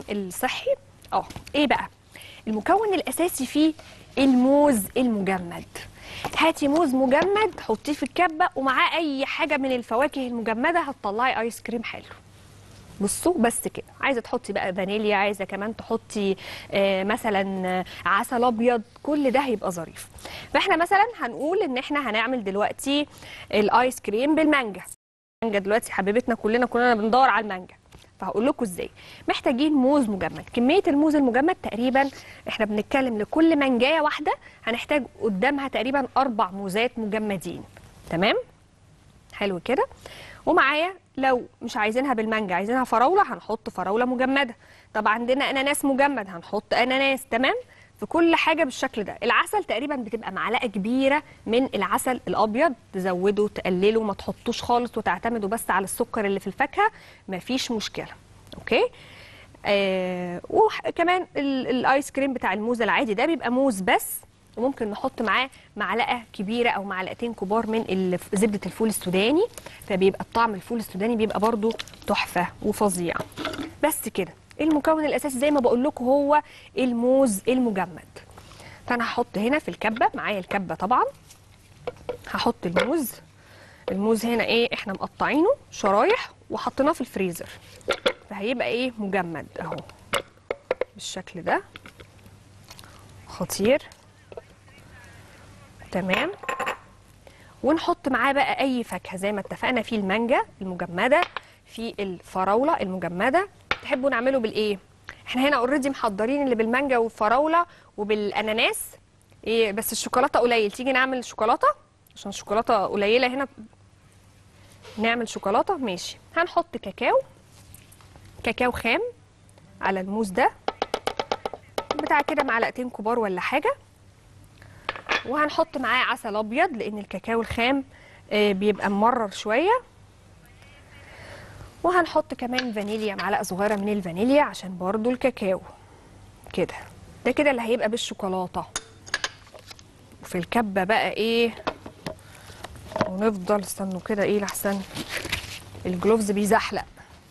الصحي اه ايه بقى المكون الاساسي فيه الموز المجمد هاتي موز مجمد حطيه في الكبه ومعاه اي حاجه من الفواكه المجمده هتطلعي ايس كريم حلو بصوا بس كده عايزه تحطي بقى فانيليا عايزه كمان تحطي آه مثلا آه، عسل ابيض كل ده هيبقى ظريف فاحنا مثلا هنقول ان احنا هنعمل دلوقتي الايس كريم بالمانجا المانجا دلوقتي حبيبتنا كلنا كلنا بندور على المانجا فهقول لكم ازاي محتاجين موز مجمد كميه الموز المجمد تقريبا احنا بنتكلم لكل منجايه واحده هنحتاج قدامها تقريبا اربع موزات مجمدين تمام حلو كده ومعايا لو مش عايزينها بالمانجا عايزينها فراوله هنحط فراوله مجمده طب عندنا اناناس مجمد هنحط اناناس تمام في كل حاجه بالشكل ده العسل تقريبا بتبقى معلقه كبيره من العسل الابيض تزودوا تقللوا ما تحطوش خالص وتعتمدوا بس على السكر اللي في الفاكهه مفيش مشكله اوكي آه وكمان ال- الايس كريم بتاع الموز العادي ده بيبقى موز بس وممكن نحط معاه معلقه كبيره او معلقتين كبار من الف- زبده الفول السوداني فبيبقى الطعم الفول السوداني بيبقى برضو تحفه وفظيع بس كده المكون الاساسي زي ما بقول لكم هو الموز المجمد فانا هحط هنا في الكبه معايا الكبه طبعا هحط الموز الموز هنا ايه احنا مقطعينه شرايح وحطيناه في الفريزر فهيبقى ايه مجمد اهو بالشكل ده خطير تمام ونحط معاه بقى اي فاكهه زي ما اتفقنا في المانجا المجمده في الفراوله المجمده تحبوا نعمله بالايه احنا هنا اوريدي محضرين اللي بالمانجا والفراوله وبالاناناس ايه بس الشوكولاته قليل تيجي نعمل شوكولاته عشان الشوكولاته قليله هنا نعمل شوكولاته ماشي هنحط كاكاو كاكاو خام على الموز ده بتاع كده معلقتين كبار ولا حاجه وهنحط معاه عسل ابيض لان الكاكاو الخام آه، بيبقى ممرر شويه وهنحط كمان فانيليا معلقه صغيره من الفانيليا عشان برضو الكاكاو كده ده كده اللي هيبقى بالشوكولاته وفي الكبه بقى ايه ونفضل استنوا كده ايه لحسن الجلوفز بيزحلق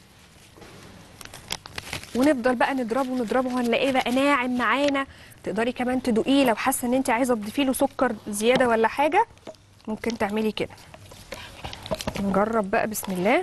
ونفضل بقى نضربه نضربه هنلاقيه بقى ناعم معانا تقدري كمان تدوقيه لو حاسه ان انت عايزه تضيفي له سكر زياده ولا حاجه ممكن تعملي كده نجرب بقى بسم الله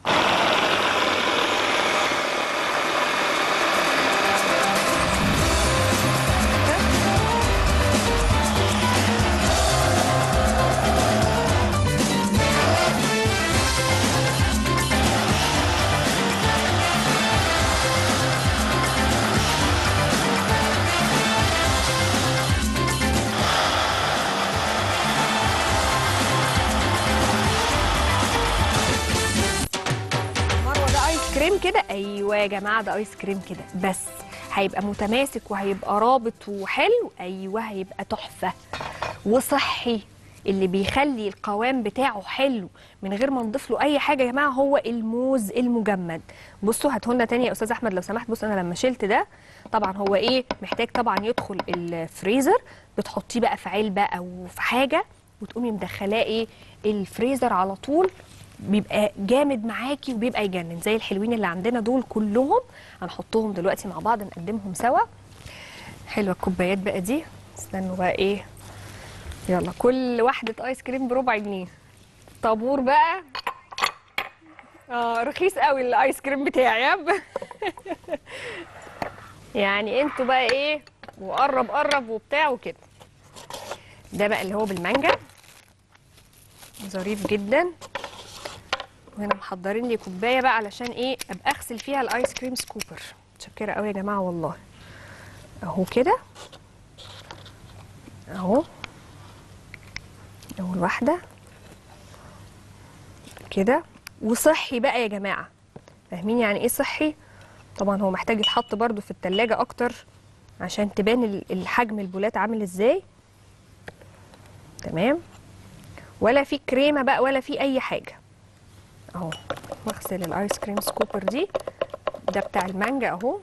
مروه ده ايس كريم كده ايوه يا جماعه ده ايس كريم كده بس هيبقى متماسك وهيبقى رابط وحلو ايوه هيبقى تحفه وصحي اللي بيخلي القوام بتاعه حلو من غير ما نضيف له اي حاجه يا جماعه هو الموز المجمد بصوا هاتهولنا تاني يا استاذ احمد لو سمحت بص انا لما شلت ده طبعا هو ايه محتاج طبعا يدخل الفريزر بتحطيه بقى في علبه او في حاجه وتقومي مدخلاه ايه الفريزر على طول بيبقى جامد معاكي وبيبقى يجنن زي الحلوين اللي عندنا دول كلهم هنحطهم دلوقتي مع بعض نقدمهم سوا حلوه الكوبايات بقى دي استنوا بقى ايه يلا كل واحدة ايس كريم بربع جنيه طابور بقى اه رخيص قوي الايس كريم بتاعي يب يعني انتوا بقى ايه وقرب قرب وبتاع وكده ده بقى اللي هو بالمانجا ظريف جدا وهنا محضرين لي كوبايه بقى علشان ايه ابقى اغسل فيها الايس كريم سكوبر متشكره قوي يا جماعه والله اهو كده اهو اول واحده كده وصحي بقى يا جماعه فاهمين يعني ايه صحي طبعا هو محتاج يتحط برده في التلاجة اكتر عشان تبان ال- الحجم البولات عامل ازاي تمام ولا في كريمه بقى ولا في اي حاجه اهو واغسل الايس كريم سكوبر دي ده بتاع المانجا اهو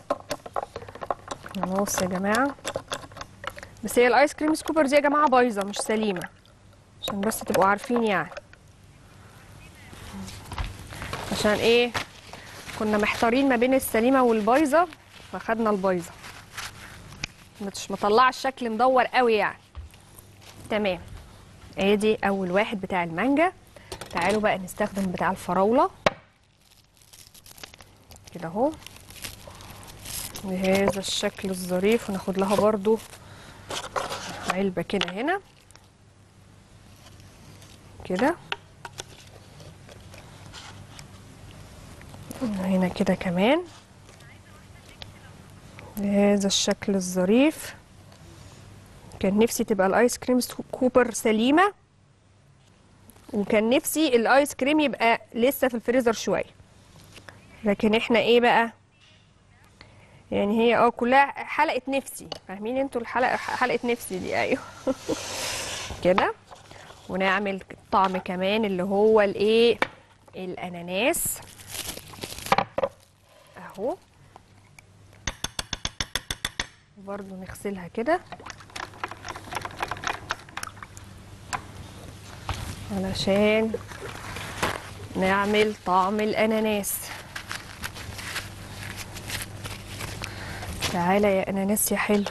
خلاص يا جماعه بس هي الايس كريم سكوبر دي يا جماعه بايظه مش سليمه عشان بس تبقوا عارفين يعني عشان ايه كنا محتارين ما بين السليمه والبايظه فخدنا البايظه مش مطلعه الشكل مدور قوي يعني تمام ادي اول واحد بتاع المانجا تعالوا بقى نستخدم بتاع الفراوله كده اهو بهذا الشكل الظريف وناخد لها برضو علبه كده هنا كده هنا كده كمان بهذا الشكل الظريف كان نفسي تبقى الايس كريم كوبر سليمه وكان نفسي الايس كريم يبقى لسه في الفريزر شويه لكن احنا ايه بقى يعني هي اه كلها حلقه نفسي فاهمين انتوا الحلقه حلقه نفسي دي ايوه كده ونعمل طعم كمان اللي هو الايه الاناناس اهو برضو نغسلها كده علشان نعمل طعم الاناناس تعالى يا اناناس يا حلو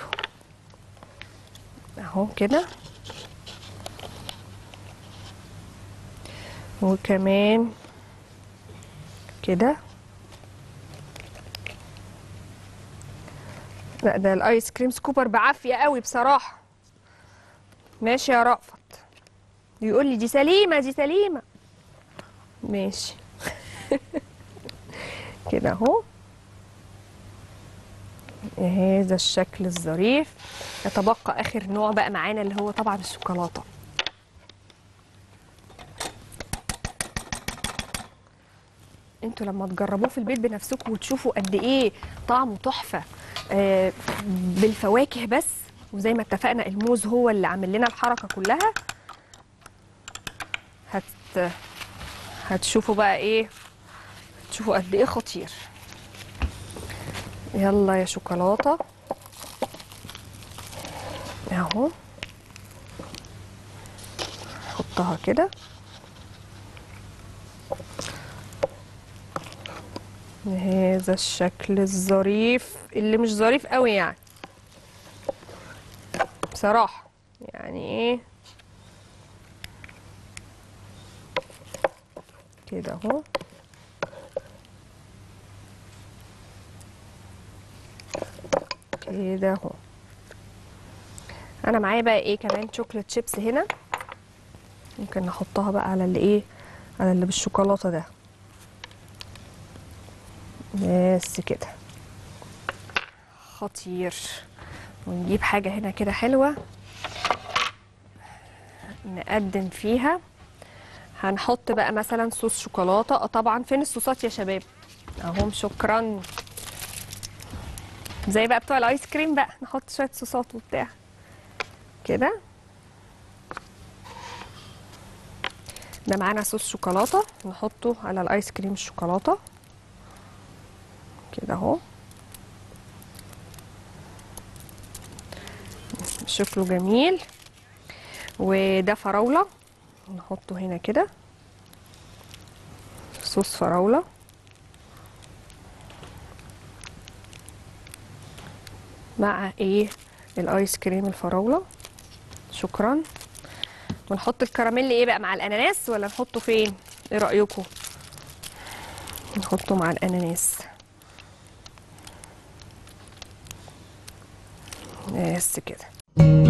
اهو كده وكمان كده لا ده الايس كريم سكوبر بعافيه قوي بصراحه ماشي يا رأفت يقول لي دي سليمه دي سليمه ماشي كده اهو هذا الشكل الظريف يتبقى اخر نوع بقى معانا اللي هو طبعا الشوكولاته انتوا لما تجربوه في البيت بنفسكم وتشوفوا قد ايه طعمه تحفه آه، بالفواكه بس وزي ما اتفقنا الموز هو اللي عامل لنا الحركه كلها هت هتشوفوا بقى ايه تشوفوا قد ايه خطير يلا يا شوكولاته اهو حطها كده بهذا الشكل الظريف اللي مش ظريف قوي يعني بصراحة يعني ايه كده اهو كده اهو انا معايا بقى ايه كمان شوكليت شيبس هنا ممكن نحطها بقى على اللي ايه على اللي بالشوكولاته ده بس كده خطير ونجيب حاجة هنا كده حلوة نقدم فيها هنحط بقى مثلا صوص شوكولاتة اه طبعا فين الصوصات يا شباب اهم شكرا زي بقى بتوع الايس كريم بقى نحط شوية صوصات وبتاع كده ده معانا صوص شوكولاتة نحطه على الايس كريم الشوكولاتة كده اهو شكله جميل وده فراولة نحطه هنا كده صوص فراولة مع ايه الايس كريم الفراولة شكرا ونحط الكراميل ايه بقى مع الاناناس ولا نحطه فين ايه رأيكم نحطه مع الاناناس بس كده